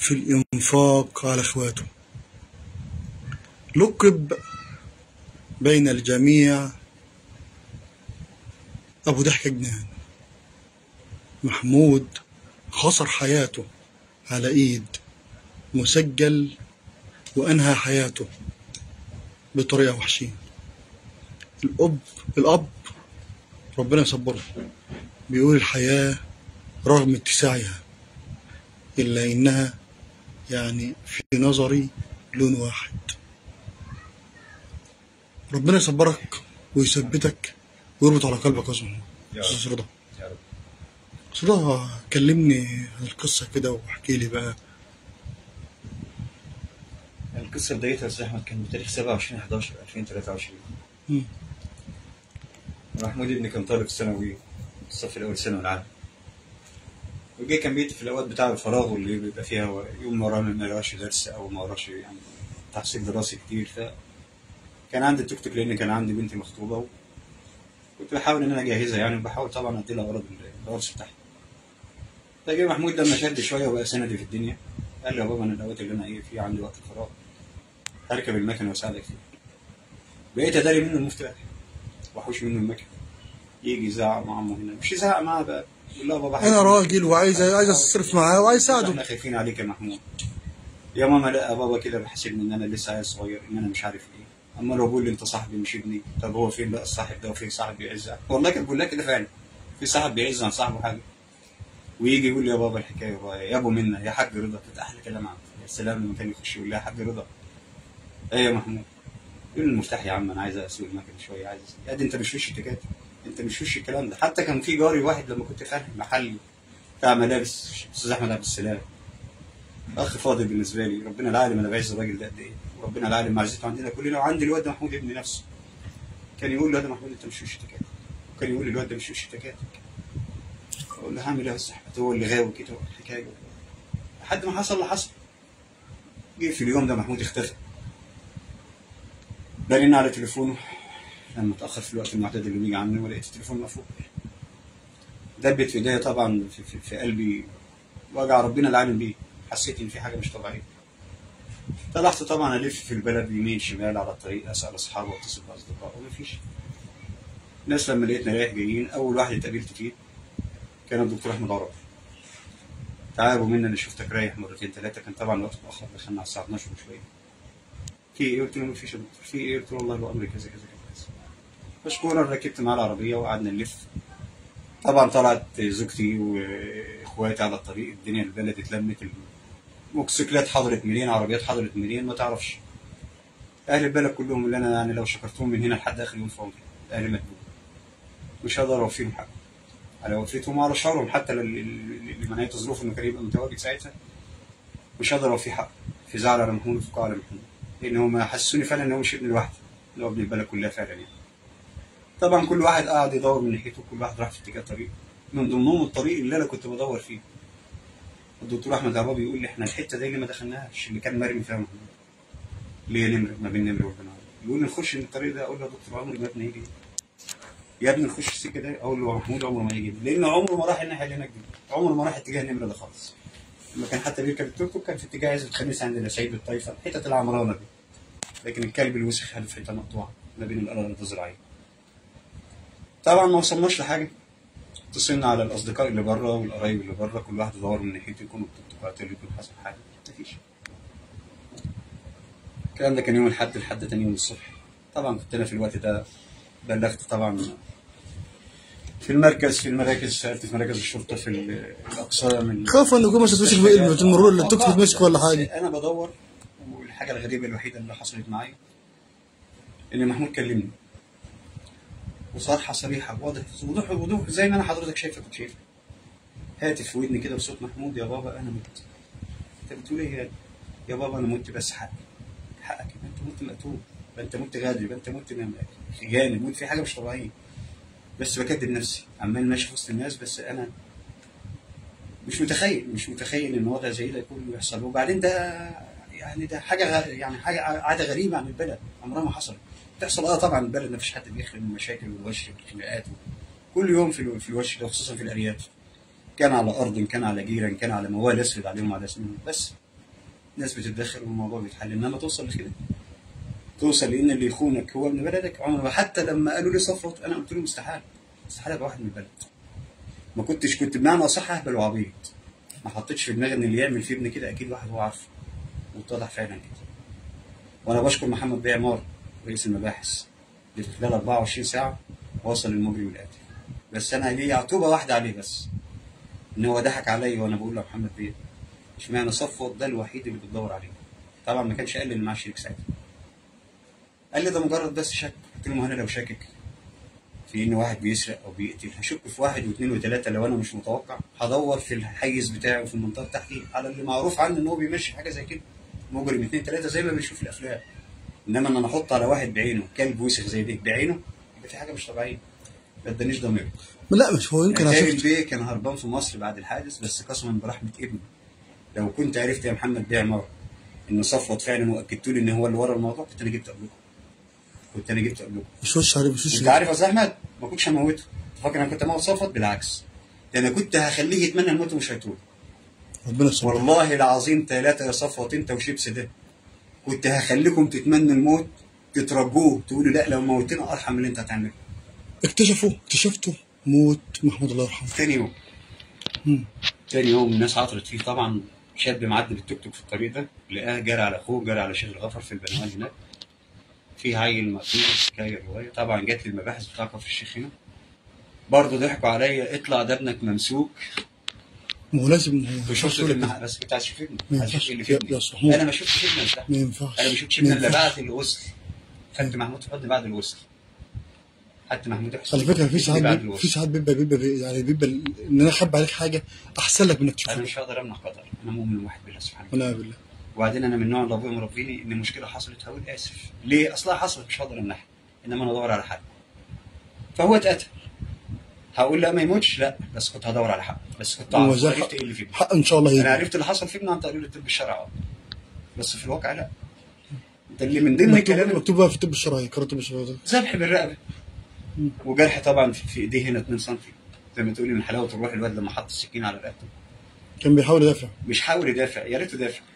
في الإنفاق على إخواته لقب بين الجميع أبو ضحكة جنان محمود خسر حياته على إيد مسجل وأنهى حياته بطريقة وحشية الأب الأب ربنا يصبره بيقول الحياة رغم اتساعها إلا إنها يعني في نظري لون واحد ربنا يصبرك ويثبتك ويربط على قلبك يا زلمة يا رب. أستاذ رضا يا رب أستاذ رضا كلمني عن القصة كده واحكي لي بقى القصة بدايتها يا أستاذ أحمد كان بتاريخ 27 11 2023 مم. محمود ابني كان طالب ثانوي الصف الأول ثانوي العام وجه كان بيتي في الأوقات بتاع الفراغ واللي بيبقى فيها هو يوم ما وراه ما وراش درس أو ما وراش يعني تحصيل دراسي كتير ف كان عندي التوك توك لأن كان عندي بنتي مخطوبة كنت بحاول إن أنا أجهزها يعني وبحاول طبعا أدي لها أغراض الدرس بتاعها فجه محمود لما شد شوية وبقى سندي في الدنيا قال لي يا بابا أنا الأوقات اللي أنا إيه في عندي وقت فراغ هركب المكنة وأساعدك فيها بقيت أداري منه المفتاح وأحوش منه المكنة يجي يزعق مع عمه هنا مش يزعق معاه بقى يقول له يا بابا أنا حبيبي، راجل وعايز عايز أصرف معاه وعايز أساعده احنا خايفين عليك يا محمود يا ماما لا يا بابا كده بحسب ان انا لسه عيل صغير ان انا مش عارف ايه اما لو بقول لي انت صاحبي مش ابني طب هو فين بقى الصاحب ده وفين صاحب بيعز والله كان بقول لك كده فعلا في صاحب بيعز عن صاحبه حاجه ويجي يقول لي يا بابا الحكايه بقى يا ابو منا يا حاج رضا كانت احلى كلام عنه يا سلام لما كان يخش يقول لي يا حاج رضا ايه يا محمود يقول لي المفتاح يا عم انا عايز اسوق المكنه شويه عايز أسوق. يا دي انت مش وش التكاتك انت مش وش الكلام ده حتى كان في جاري واحد لما كنت فاتح محل بتاع ملابس استاذ احمد عبد السلام اخ فاضل بالنسبه لي ربنا العالم انا بعز الراجل ده قد ايه وربنا العالم معزته عندنا كلنا وعندي الواد ده محمود ابن نفسه كان يقول له هذا محمود انت مش وش تكاتك وكان يقول لي الواد ده مش وش تكاتك اقول له هعمل ايه يا استاذ احمد هو اللي غاوي كده الحكايه لحد ما حصل اللي حصل جه في اليوم ده محمود اختفى برن على تليفونه لما اتاخر في الوقت المعتاد اللي بيجي عنه ولقيت التليفون مقفول دبت في ايديا طبعا في, في, في قلبي وجع ربنا العالم بيه حسيت ان في حاجه مش طبيعيه طلعت طبعا الف في البلد يمين شمال على الطريق اسال اصحابي واتصل باصدقائي ومفيش ناس لما لقيتنا رايح جايين اول واحد اتقابلت فيه كان الدكتور احمد عرب تعالوا منا انا شفتك رايح مرتين ثلاثه كان طبعا الوقت متاخر دخلنا على الساعه 12 وشويه في ايه قلت له مفيش يا دكتور في ايه قلت له والله الامر كذا كذا كذا مشكورا ركبت معاه العربيه وقعدنا نلف طبعا طلعت زوجتي واخواتي على الطريق الدنيا البلد اتلمت الموتوسيكلات حضرت منين عربيات حضرت منين ما تعرفش اهل البلد كلهم اللي انا يعني لو شكرتهم من هنا لحد اخر يوم في عمري اهل مدبوب مش هقدر اوفيهم حق على وفيتهم وعلى شعورهم حتى لمن هي ظروف انه كان يبقى متواجد ساعتها مش هقدر اوفي حق في زعل على محمود وفقاع على محمود لان هم حسسوني فعلا ان هو مش ابن لوحده ان هو ابن البلد كلها فعلا يعني طبعا كل واحد قاعد يدور من ناحيته كل واحد راح في اتجاه طريق من ضمنهم الطريق اللي انا كنت بدور فيه الدكتور احمد عرابي يقول لي احنا الحته دي اللي ما دخلناهاش اللي كان مرمي فيها محمود اللي هي نمره ما بين نمره والبنات يقول لي نخش من الطريق ده اقول له يا دكتور عمري ما ابني يجي يا ابني نخش السكه ده اقول له محمود عمره ما يجي لان عمره ما راح الناحيه اللي هناك دي عمره ما راح اتجاه النمره ده خالص لما كان حتى بيركب التوك توك كان في اتجاه عزبة الخميس عندنا سعيد الطايفه حته العمرانه دي لكن الكلب الوسخ هل في حته مقطوعه ما بين الارض الزراعيه طبعا ما وصلناش لحاجه اتصلنا على الاصدقاء اللي بره والقرايب اللي بره كل واحد يدور من ناحيته يكونوا التوك توك يكون حصل حاجه مفيش الكلام ده كان يوم الاحد لحد تاني يوم الصبح طبعا كنت انا في الوقت ده بلغت طبعا في المركز في المراكز سالت في مراكز الشرطه في الاقسام ال- خاف انه يكون مثلا تمسك بقلب المرور اللي التوك توك تمسك ولا حاجه انا بدور والحاجه الغريبه الوحيده اللي حصلت معايا ان محمود كلمني وصراحه صريحه واضح وضوح وضوح زي ما انا حضرتك شايفه كنت شايفه هاتف في ودني كده بصوت محمود يا بابا انا مت انت بتقول ايه يا يا بابا انا مت بس حقك حقك يبقى انت مت مقتول يبقى انت مت غادر يبقى انت مت م- في جانب مت في حاجه مش طبيعيه بس بكدب نفسي عمال ماشي في وسط الناس بس انا مش متخيل مش متخيل ان وضع زي ده يكون بيحصل وبعدين ده يعني ده حاجه غ... يعني حاجه عاده غريبه عن البلد عمرها ما حصلت بتحصل اه طبعا البلد ما فيش حد بيخلق من المشاكل والوش والخناقات كل يوم في الو- في الوش ده خصوصا في الارياف كان على ارض كان على جيران كان على موال اسود عليهم على اسمهم بس ناس بتتدخل والموضوع بيتحل انما توصل لكده توصل لان اللي يخونك هو ابن بلدك عمر حتى لما قالوا لي صفوت انا قلت لهم استحاله استحاله ابقى واحد من البلد ما كنتش كنت بمعنى اصح اهبل وعبيط ما حطيتش في دماغي ان اللي يعمل في ابني كده اكيد واحد هو عارفه واتضح فعلا كده وانا بشكر محمد بيه عمار رئيس المباحث اللي في خلال 24 ساعه وصل للمجرم القاتل بس انا ليه عقوبه واحده عليه بس ان هو ضحك عليا وانا بقول له يا محمد بيه اشمعنى صفوت ده الوحيد اللي بتدور عليه طبعا ما كانش قال لي ان معاه شريك ساعتها قال لي ده مجرد بس شك قلت له ما انا لو شاكك في ان واحد بيسرق او بيقتل هشك في واحد واثنين وثلاثه لو انا مش متوقع هدور في الحيز بتاعه وفي المنطقه بتاعتي على اللي معروف عنه ان هو بيمشي حاجه زي كده مجرم اثنين ثلاثه زي ما بنشوف في الافلام انما ان انا احط على واحد بعينه كلب وسخ زي ده بعينه يبقى في حاجه مش طبيعيه ما ادانيش ضمير لا مش هو يمكن كريم عشان بيه كان هربان في مصر بعد الحادث بس قسما برحمه ابني لو كنت عرفت يا محمد بيه عمار ان صفوت فعلا واكدت لي ان هو اللي ورا الموضوع كنت انا جبت قبلكم كنت انا جبت قبلكم مش وش عليه مش وش انت عارف يا استاذ احمد ما كنتش هموته فاكر انا كنت هموت صفوت بالعكس ده انا كنت هخليه يتمنى الموت ومش هيتوب ربنا يسامحك والله العظيم ثلاثة يا صفوت انت وشيبس ده كنت هخليكم تتمنوا الموت تترجوه تقولوا لا لو موتنا ارحم من اللي انت هتعمله اكتشفوا اكتشفتوا موت محمود الله يرحمه تاني يوم مم. تاني يوم الناس عطرت فيه طبعا شاب معدي بالتوك توك في الطريق ده لقاه جرى على اخوه جرى على شيخ الغفر في البنوان هناك في عيل مقتول حكايه روايه طبعا جات لي المباحث بتاع كفر الشيخ هنا برضه ضحكوا عليا اطلع ده ابنك ممسوك ما هو لازم في شرطه المح... بس كنت عايز اشوف ابني ما عايز اشوف ينفعش ايه اللي في يا- ابني يا أستاذ محمود. انا ما شفتش ابني ده ما ينفعش انا ما شفتش ما ابني الا ينفعش. بعد الوصل خدت محمود في حضني بعد الوصل خدت محمود حسين على فكره في ساعات بعد بيب- الوصل. في ساعات بيبقى بيبقى بي- يعني بيبقى ال- ان انا اخبي عليك حاجه احسن لك من انك انا تشوفها مش هقدر امنع قدر انا مؤمن واحد بالله سبحانه وتعالى ونعم بالله وبعدين انا من النوع اللي ابويا مربيني ان مشكله حصلت هقول اسف ليه اصلها حصلت مش هقدر امنعها انما انا ادور على حل فهو اتقتل هقول لا ما يموتش لا بس كنت هدور على حق بس كنت هو اعرف زي عرفت حق- ايه اللي فيه حق ان شاء الله انا يجي عرفت اللي حصل في ابني عن طريق الطب الشرعي اه. بس في الواقع لا ده اللي من ضمن مكتوب الكلام مكتوب بقى في الطب الشرعي قرار الطب الشرعي ده. ذبح بالرقبه مم. وجرح طبعا في في ايديه هنا 2 سم زي ما تقولي من حلاوه الروح الواد لما حط السكين على رقبته كان بيحاول يدافع مش حاول يدافع يا ريته دافع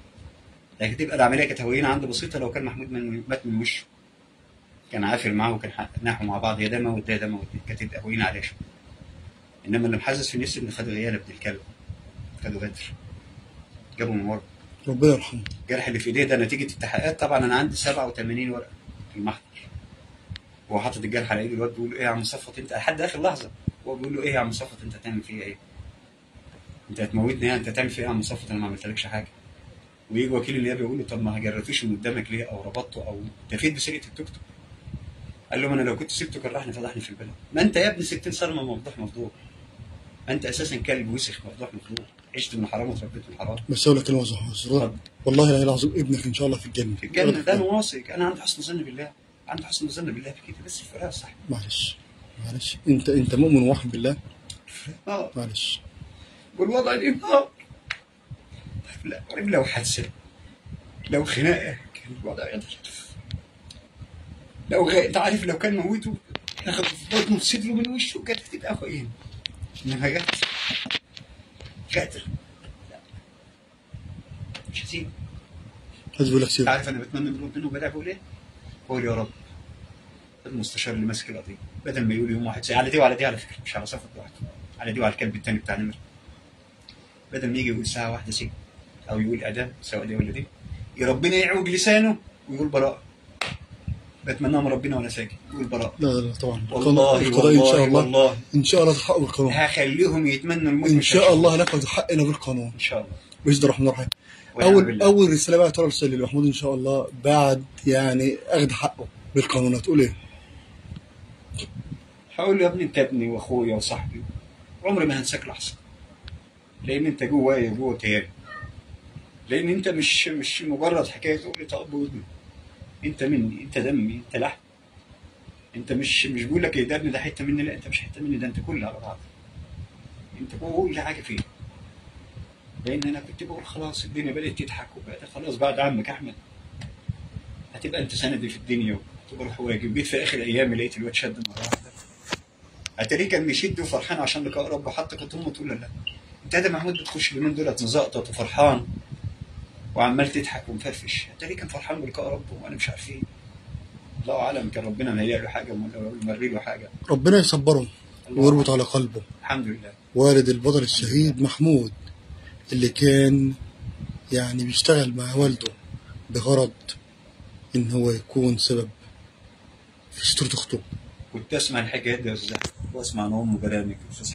لكن تبقى العمليه كانت هوينه عنده بسيطه لو كان محمود من مات من وشه كان عافر معاه وكان حق- ناحوا مع بعض يا ده موت ده يا ده موت كانت تبقى هوينه عليه شويه انما اللي محزز في نفسي ان خدوا عياله ابن الكلب خدوا غدر جابوا من ورا ربنا يرحمه الجرح اللي في ايديه ده نتيجه التحقيقات طبعا انا عندي 87 ورقه في المحضر هو حاطط الجرح على ايده الواد بيقول له ايه يا عم صفت انت لحد اخر لحظه هو بيقول له ايه يا عم صفت انت هتعمل فيا ايه؟ انت هتموتني يعني انت هتعمل فيا ايه يا عم صفت انا ما عملتلكش حاجه ويجي وكيل النيابه يقول له طب ما جرتوش من قدامك ليه او ربطته او تفيد بسرقه التوك توك قال له ما انا لو كنت سبته كان راح فضحني في البلد ما انت يا ابني 60 سنه ما مفضوح مفضوح ما انت اساسا كلب وسخ مفضوح مفضوح عشت من حرام وتربيت من حرام بس اقول لك كلمه صح اتفضل. والله العلي العظيم ابنك ان شاء الله في الجنه في الجنه ده انا واثق انا عندي حسن ظن بالله عندي حسن ظن بالله في كده بس الفراق صح معلش معلش انت انت مؤمن واحد بالله اه معلش والوضع دي اه لا لو حادثه لو خناقه كان الوضع يختلف لو غ... انت عارف لو كان موته ياخد في بطنه في صدره من وشه كانت هتبقى كويسه انما جت قاتل لا مش هسيب عايز اقول لك انت سير عارف انا بتمنى من ربنا وبدأ بقول ايه؟ بقول يا رب المستشار اللي ماسك القضيه بدل ما يقول يوم واحد ساعة على دي وعلى دي على فكره مش على صفة لوحده على دي وعلى الكلب التاني بتاع نمر بدل ما يجي يقول ساعه واحده سجن او يقول اعدام سواء دي ولا دي يا ربنا يعوج لسانه ويقول براءه بتمنى من ربنا وانا ساكت يقول براءه لا لا طبعا والله القضاء ان شاء والله الله والله ان شاء الله تحقق بالقانون هخليهم يتمنوا الموت ان مش شاء هشوف. الله ناخذ حقنا بالقانون ان شاء الله باذن الرحمن الرحيم ونعم اول بالله. اول رساله بقى ترى رساله لمحمود ان شاء الله بعد يعني اخذ حقه بالقانون هتقول ايه؟ هقول له يا ابني انت ابني واخويا وصاحبي عمري ما هنساك لحظه لان انت جوايا جوه كياني لان انت مش مش مجرد حكايه تقول لي اب وابني انت مني انت دمي انت لحم انت مش مش بقول لك إيه ده ابني ده حته مني لا انت مش حته مني ده انت كل على بعض انت كل حاجه فيه لان انا كنت بقول خلاص الدنيا بدات تضحك وبقت خلاص بعد عمك احمد هتبقى انت سندي في الدنيا وتبقى واجب جيت في اخر ايامي لقيت الواد شد مره واحده اتاريه كان بيشد وفرحان عشان لقاء ربه حتى كنت امه تقول له لا انت ده محمود بتخش اليومين دولت مزقطط وفرحان وعمال تضحك ومفرفش انت ليه كان فرحان بلقاء ربه وانا مش عارف ايه الله اعلم كان ربنا مهيأ له حاجه ومري له حاجه ربنا يصبره ويربط على قلبه الحمد لله والد البطل الشهيد محمود اللي كان يعني بيشتغل مع والده بغرض ان هو يكون سبب في سترة اخته كنت اسمع الحكايات دي يا استاذ أحمد، واسمع عن امه برامج